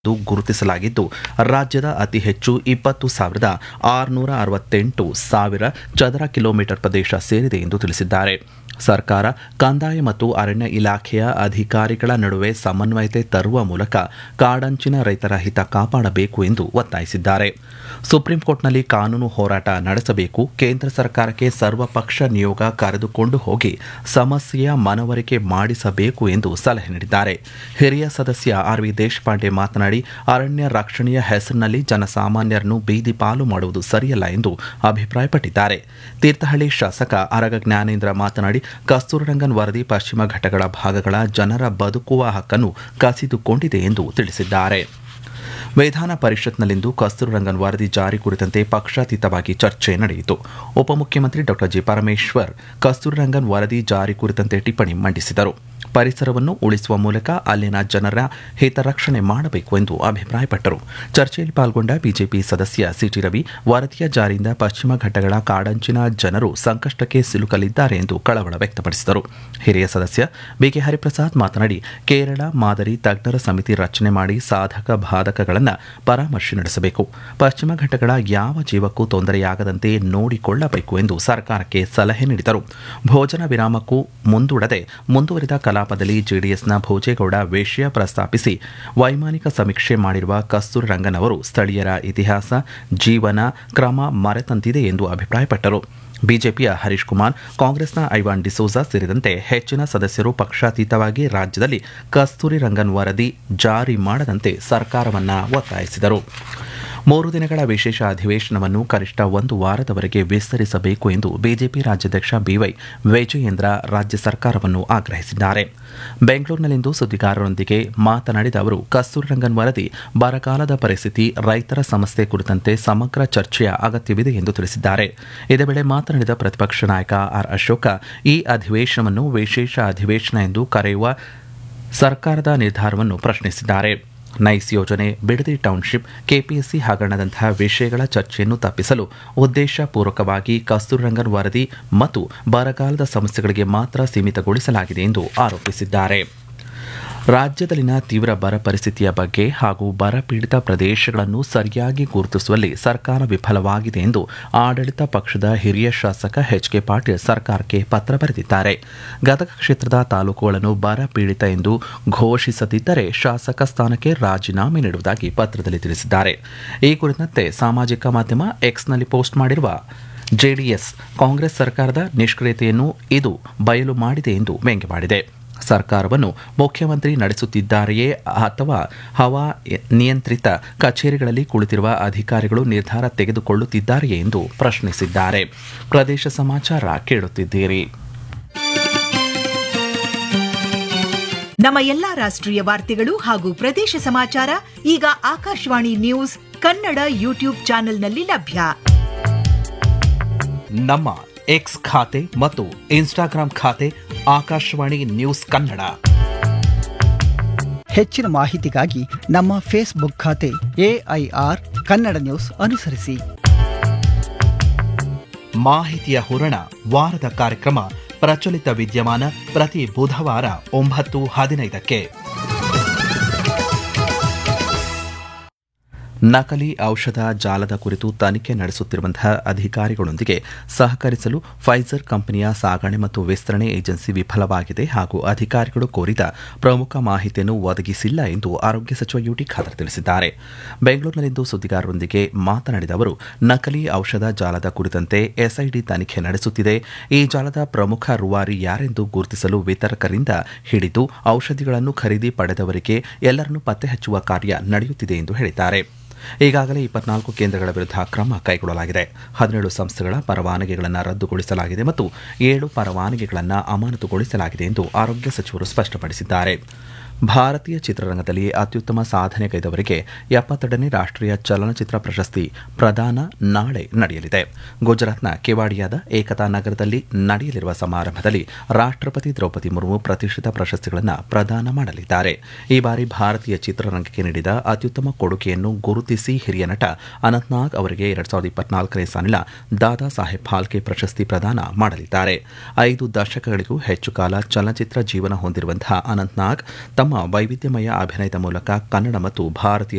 ಎಂದು ಗುರುತಿಸಲಾಗಿದ್ದು ರಾಜ್ಯದ ಅತಿ ಹೆಚ್ಚು ಇಪ್ಪತ್ತು ಸಾವಿರದ ಆರುನೂರ ಅರವತ್ತೆಂಟು ಸಾವಿರ ಚದರ ಕಿಲೋಮೀಟರ್ ಪ್ರದೇಶ ಸೇರಿದೆ ಎಂದು ತಿಳಿಸಿದ್ದಾರೆ ಸರ್ಕಾರ ಕಂದಾಯ ಮತ್ತು ಅರಣ್ಯ ಇಲಾಖೆಯ ಅಧಿಕಾರಿಗಳ ನಡುವೆ ಸಮನ್ವಯತೆ ತರುವ ಮೂಲಕ ಕಾಡಂಚಿನ ರೈತರ ಹಿತ ಕಾಪಾಡಬೇಕು ಎಂದು ಒತ್ತಾಯಿಸಿದ್ದಾರೆ ಸುಪ್ರೀಂ ಕೋರ್ಟ್ನಲ್ಲಿ ಕಾನೂನು ಹೋರಾಟ ನಡೆಸಬೇಕು ಕೇಂದ್ರ ಸರ್ಕಾರಕ್ಕೆ ಸರ್ವಪಕ್ಷ ನಿಯೋಗ ಕರೆದುಕೊಂಡು ಹೋಗಿ ಸಮಸ್ಯೆಯ ಮನವರಿಕೆ ಮಾಡಿಸಬೇಕು ಎಂದು ಸಲಹೆ ನೀಡಿದ್ದಾರೆ ಹಿರಿಯ ಸದಸ್ಯ ಆರ್ ವಿ ದೇಶಪಾಂಡೆ ಮಾತನಾಡಿ ಅರಣ್ಯ ರಕ್ಷಣೆಯ ಹೆಸರಿನಲ್ಲಿ ಜನಸಾಮಾನ್ಯರನ್ನು ಬೀದಿ ಪಾಲು ಮಾಡುವುದು ಸರಿಯಲ್ಲ ಎಂದು ಅಭಿಪ್ರಾಯಪಟ್ಟಿದ್ದಾರೆ ತೀರ್ಥಹಳ್ಳಿ ಶಾಸಕ ಅರಗ ಜ್ಞಾನೇಂದ್ರ ಮಾತನಾಡಿ ಕಸ್ತೂರರಂಗನ್ ವರದಿ ಪಶ್ಚಿಮ ಘಟ್ಟಗಳ ಭಾಗಗಳ ಜನರ ಬದುಕುವ ಹಕ್ಕನ್ನು ಕಸಿದುಕೊಂಡಿದೆ ಎಂದು ತಿಳಿಸಿದ್ದಾರೆ ವಿಧಾನ ಪರಿಷತ್ನಲ್ಲಿಂದು ಕಸ್ತೂರರಂಗನ್ ವರದಿ ಜಾರಿ ಕುರಿತಂತೆ ಪಕ್ಷಾತೀತವಾಗಿ ಚರ್ಚೆ ನಡೆಯಿತು ಉಪಮುಖ್ಯಮಂತ್ರಿ ಡಾ ಜಿ ಪರಮೇಶ್ವರ್ ಕಸ್ತೂರರಂಗನ್ ವರದಿ ಜಾರಿ ಕುರಿತಂತೆ ಟಿಪ್ಪಣಿ ಮಂಡಿಸಿದರು ಪರಿಸರವನ್ನು ಉಳಿಸುವ ಮೂಲಕ ಅಲ್ಲಿನ ಜನರ ಹಿತರಕ್ಷಣೆ ಮಾಡಬೇಕು ಎಂದು ಅಭಿಪ್ರಾಯಪಟ್ಟರು ಚರ್ಚೆಯಲ್ಲಿ ಪಾಲ್ಗೊಂಡ ಬಿಜೆಪಿ ಸದಸ್ಯ ಸಿಟಿ ರವಿ ವರದಿಯ ಜಾರಿಯಿಂದ ಪಶ್ಚಿಮ ಘಟ್ಟಗಳ ಕಾಡಂಚಿನ ಜನರು ಸಂಕಷ್ಟಕ್ಕೆ ಸಿಲುಕಲಿದ್ದಾರೆ ಎಂದು ಕಳವಳ ವ್ಯಕ್ತಪಡಿಸಿದರು ಹಿರಿಯ ಸದಸ್ಯ ಬಿಕೆ ಹರಿಪ್ರಸಾದ್ ಮಾತನಾಡಿ ಕೇರಳ ಮಾದರಿ ತಜ್ಞರ ಸಮಿತಿ ರಚನೆ ಮಾಡಿ ಸಾಧಕ ಬಾಧಕಗಳನ್ನು ಪರಾಮರ್ಶೆ ನಡೆಸಬೇಕು ಪಶ್ಚಿಮ ಘಟ್ಟಗಳ ಯಾವ ಜೀವಕ್ಕೂ ತೊಂದರೆಯಾಗದಂತೆ ನೋಡಿಕೊಳ್ಳಬೇಕು ಎಂದು ಸರ್ಕಾರಕ್ಕೆ ಸಲಹೆ ನೀಡಿದರು ಭೋಜನ ವಿರಾಮಕ್ಕೂ ಮುಂದೂಡದೆ ಮುಂದುವರಿದ ಕಲಾಪದಲ್ಲಿ ಜೆಡಿಎಸ್ನ ಭೋಜೇಗೌಡ ವಿಷಯ ಪ್ರಸ್ತಾಪಿಸಿ ವೈಮಾನಿಕ ಸಮೀಕ್ಷೆ ಮಾಡಿರುವ ಕಸ್ತೂರ್ ರಂಗನ್ ಅವರು ಸ್ಥಳೀಯರ ಇತಿಹಾಸ ಜೀವನ ಕ್ರಮ ಮರೆತಂತಿದೆ ಎಂದು ಅಭಿಪ್ರಾಯಪಟ್ಟರು ಬಿಜೆಪಿಯ ಹರೀಶ್ ಕುಮಾರ್ ಕಾಂಗ್ರೆಸ್ನ ಐವಾನ್ ಡಿಸೋಜಾ ಸೇರಿದಂತೆ ಹೆಚ್ಚಿನ ಸದಸ್ಯರು ಪಕ್ಷಾತೀತವಾಗಿ ರಾಜ್ಯದಲ್ಲಿ ಕಸ್ತೂರಿ ರಂಗನ್ ವರದಿ ಜಾರಿ ಮಾಡದಂತೆ ಸರ್ಕಾರವನ್ನ ಒತ್ತಾಯಿಸಿದರು ಮೂರು ದಿನಗಳ ವಿಶೇಷ ಅಧಿವೇಶನವನ್ನು ಕನಿಷ್ಠ ಒಂದು ವಾರದವರೆಗೆ ವಿಸ್ತರಿಸಬೇಕು ಎಂದು ಬಿಜೆಪಿ ರಾಜ್ಯಾಧ್ಯಕ್ಷ ಬಿವೈ ವಿಜಯೇಂದ್ರ ರಾಜ್ಯ ಸರ್ಕಾರವನ್ನು ಆಗ್ರಹಿಸಿದ್ದಾರೆ ಬೆಂಗಳೂರಿನಲ್ಲಿಂದು ಸುದ್ದಿಗಾರರೊಂದಿಗೆ ಮಾತನಾಡಿದ ಅವರು ಕಸ್ತೂರಿ ರಂಗನ್ ವರದಿ ಬರಗಾಲದ ಪರಿಸ್ಥಿತಿ ರೈತರ ಸಮಸ್ಯೆ ಕುರಿತಂತೆ ಸಮಗ್ರ ಚರ್ಚೆಯ ಅಗತ್ಯವಿದೆ ಎಂದು ತಿಳಿಸಿದ್ದಾರೆ ಇದೇ ವೇಳೆ ಮಾತನಾಡಿದ ಪ್ರತಿಪಕ್ಷ ನಾಯಕ ಆರ್ ಅಶೋಕ ಈ ಅಧಿವೇಶನವನ್ನು ವಿಶೇಷ ಅಧಿವೇಶನ ಎಂದು ಕರೆಯುವ ಸರ್ಕಾರದ ನಿರ್ಧಾರವನ್ನು ಪ್ರಶ್ನಿಸಿದ್ದಾರೆ ನೈಸ್ ಯೋಜನೆ ಬಿಡದಿ ಟೌನ್ಶಿಪ್ ಕೆಪಿಎಸ್ಸಿ ಹಗರಣದಂತಹ ವಿಷಯಗಳ ಚರ್ಚೆಯನ್ನು ತಪ್ಪಿಸಲು ಉದ್ದೇಶಪೂರ್ವಕವಾಗಿ ಕಸ್ತೂರಿರಂಗನ್ ವರದಿ ಮತ್ತು ಬರಗಾಲದ ಸಮಸ್ಯೆಗಳಿಗೆ ಮಾತ್ರ ಸೀಮಿತಗೊಳಿಸಲಾಗಿದೆ ಎಂದು ಆರೋಪಿಸಿದ್ದಾರೆ ರಾಜ್ಯದಲ್ಲಿನ ತೀವ್ರ ಬರ ಪರಿಸ್ಥಿತಿಯ ಬಗ್ಗೆ ಹಾಗೂ ಬರಪೀಡಿತ ಪ್ರದೇಶಗಳನ್ನು ಸರಿಯಾಗಿ ಗುರುತಿಸುವಲ್ಲಿ ಸರ್ಕಾರ ವಿಫಲವಾಗಿದೆ ಎಂದು ಆಡಳಿತ ಪಕ್ಷದ ಹಿರಿಯ ಶಾಸಕ ಎಚ್ ಕೆ ಪಾಟೀಲ್ ಸರ್ಕಾರಕ್ಕೆ ಪತ್ರ ಬರೆದಿದ್ದಾರೆ ಗದಗ ಕ್ಷೇತ್ರದ ತಾಲೂಕುಗಳನ್ನು ಬರ ಪೀಡಿತ ಎಂದು ಘೋಷಿಸದಿದ್ದರೆ ಶಾಸಕ ಸ್ಥಾನಕ್ಕೆ ರಾಜೀನಾಮೆ ನೀಡುವುದಾಗಿ ಪತ್ರದಲ್ಲಿ ತಿಳಿಸಿದ್ದಾರೆ ಈ ಕುರಿತಂತೆ ಸಾಮಾಜಿಕ ಮಾಧ್ಯಮ ಎಕ್ಸ್ನಲ್ಲಿ ಪೋಸ್ಟ್ ಮಾಡಿರುವ ಜೆಡಿಎಸ್ ಕಾಂಗ್ರೆಸ್ ಸರ್ಕಾರದ ನಿಷ್ಕ್ರಿಯತೆಯನ್ನು ಇದು ಬಯಲು ಮಾಡಿದೆ ಎಂದು ವ್ಯಂಗ್ಯವಾಡಿದೆ ಸರ್ಕಾರವನ್ನು ಮುಖ್ಯಮಂತ್ರಿ ನಡೆಸುತ್ತಿದ್ದಾರೆಯೇ ಅಥವಾ ಹವಾ ನಿಯಂತ್ರಿತ ಕಚೇರಿಗಳಲ್ಲಿ ಕುಳಿತಿರುವ ಅಧಿಕಾರಿಗಳು ನಿರ್ಧಾರ ತೆಗೆದುಕೊಳ್ಳುತ್ತಿದ್ದಾರೆಯೇ ಎಂದು ಪ್ರಶ್ನಿಸಿದ್ದಾರೆ ಪ್ರದೇಶ ಸಮಾಚಾರ ಕೇಳುತ್ತಿದ್ದೀರಿ ನಮ್ಮ ಎಲ್ಲಾ ರಾಷ್ಟ್ರೀಯ ವಾರ್ತೆಗಳು ಹಾಗೂ ಪ್ರದೇಶ ಸಮಾಚಾರ ಈಗ ಆಕಾಶವಾಣಿ ನ್ಯೂಸ್ ಕನ್ನಡ ಯೂಟ್ಯೂಬ್ ಚಾನೆಲ್ನಲ್ಲಿ ಲಭ್ಯ ನಮ್ಮ ಎಕ್ಸ್ ಖಾತೆ ಮತ್ತು ಇನ್ಸ್ಟಾಗ್ರಾಂ ಖಾತೆ ಆಕಾಶವಾಣಿ ನ್ಯೂಸ್ ಕನ್ನಡ ಹೆಚ್ಚಿನ ಮಾಹಿತಿಗಾಗಿ ನಮ್ಮ ಫೇಸ್ಬುಕ್ ಖಾತೆ ಎಐಆರ್ ಕನ್ನಡ ನ್ಯೂಸ್ ಅನುಸರಿಸಿ ಮಾಹಿತಿಯ ಹೂರಣ ವಾರದ ಕಾರ್ಯಕ್ರಮ ಪ್ರಚಲಿತ ವಿದ್ಯಮಾನ ಪ್ರತಿ ಬುಧವಾರ ಒಂಬತ್ತು ಹದಿನೈದಕ್ಕೆ ನಕಲಿ ಔಷಧ ಜಾಲದ ಕುರಿತು ತನಿಖೆ ನಡೆಸುತ್ತಿರುವಂತಹ ಅಧಿಕಾರಿಗಳೊಂದಿಗೆ ಸಹಕರಿಸಲು ಫೈಜರ್ ಕಂಪನಿಯ ಸಾಗಣೆ ಮತ್ತು ವಿಸ್ತರಣೆ ಏಜೆನ್ಸಿ ವಿಫಲವಾಗಿದೆ ಹಾಗೂ ಅಧಿಕಾರಿಗಳು ಕೋರಿದ ಪ್ರಮುಖ ಮಾಹಿತಿಯನ್ನು ಒದಗಿಸಿಲ್ಲ ಎಂದು ಆರೋಗ್ಯ ಸಚಿವ ಯುಟಿ ಖಾದರ್ ತಿಳಿಸಿದ್ದಾರೆ ಬೆಂಗಳೂರಿನಲ್ಲಿಂದು ಸುದ್ದಿಗಾರರೊಂದಿಗೆ ಮಾತನಾಡಿದ ಅವರು ನಕಲಿ ಔಷಧ ಜಾಲದ ಕುರಿತಂತೆ ಎಸ್ಐಡಿ ತನಿಖೆ ನಡೆಸುತ್ತಿದೆ ಈ ಜಾಲದ ಪ್ರಮುಖ ರೂವಾರಿ ಯಾರೆಂದು ಗುರುತಿಸಲು ವಿತರಕರಿಂದ ಹಿಡಿದು ಔಷಧಿಗಳನ್ನು ಖರೀದಿ ಪಡೆದವರಿಗೆ ಎಲ್ಲರನ್ನೂ ಪತ್ತೆ ಹಚ್ಚುವ ಕಾರ್ಯ ನಡೆಯುತ್ತಿದೆ ಎಂದು ಹೇಳಿದ್ದಾರೆ ಈಗಾಗಲೇ ಇಪ್ಪತ್ನಾಲ್ಕು ಕೇಂದ್ರಗಳ ವಿರುದ್ಧ ಕ್ರಮ ಕೈಗೊಳ್ಳಲಾಗಿದೆ ಹದಿನೇಳು ಸಂಸ್ಥೆಗಳ ಪರವಾನಗಿಗಳನ್ನು ರದ್ದುಗೊಳಿಸಲಾಗಿದೆ ಮತ್ತು ಏಳು ಪರವಾನಗಿಗಳನ್ನು ಅಮಾನತುಗೊಳಿಸಲಾಗಿದೆ ಎಂದು ಆರೋಗ್ಯ ಸಚಿವರು ಸ್ಪಷ್ಟಪಡಿಸಿದ್ದಾರೆ ಭಾರತೀಯ ಚಿತ್ರರಂಗದಲ್ಲಿ ಅತ್ಯುತ್ತಮ ಸಾಧನೆಗೈದವರಿಗೆ ಎಪ್ಪತ್ತೆರಡನೇ ರಾಷ್ಟ್ರೀಯ ಚಲನಚಿತ್ರ ಪ್ರಶಸ್ತಿ ಪ್ರದಾನ ನಾಳೆ ನಡೆಯಲಿದೆ ಗುಜರಾತ್ನ ಕೆವಾಡಿಯಾದ ಏಕತಾ ನಗರದಲ್ಲಿ ನಡೆಯಲಿರುವ ಸಮಾರಂಭದಲ್ಲಿ ರಾಷ್ಟ್ರಪತಿ ದ್ರೌಪದಿ ಮುರ್ಮು ಪ್ರತಿಷ್ಠಿತ ಪ್ರಶಸ್ತಿಗಳನ್ನು ಪ್ರದಾನ ಮಾಡಲಿದ್ದಾರೆ ಈ ಬಾರಿ ಭಾರತೀಯ ಚಿತ್ರರಂಗಕ್ಕೆ ನೀಡಿದ ಅತ್ಯುತ್ತಮ ಕೊಡುಗೆಯನ್ನು ಗುರುತಿಸಿ ಹಿರಿಯ ನಟ ಅನಂತ್ನಾಗ್ ಅವರಿಗೆ ಎರಡ್ ಸಾವಿರದ ಇಪ್ಪತ್ನಾಲ್ಕನೇ ಸಾಲಿನ ದಾದಾ ಸಾಹೇಬ್ ಫಾಲ್ಕೆ ಪ್ರಶಸ್ತಿ ಪ್ರದಾನ ಮಾಡಲಿದ್ದಾರೆ ಐದು ದಶಕಗಳಿಗೂ ಹೆಚ್ಚು ಕಾಲ ಚಲನಚಿತ್ರ ಜೀವನ ಹೊಂದಿರುವಂತಹ ಅನಂತ್ನಾಗ್ ತಮ್ಮ ತಮ್ಮ ವೈವಿಧ್ಯಮಯ ಅಭಿನಯದ ಮೂಲಕ ಕನ್ನಡ ಮತ್ತು ಭಾರತೀಯ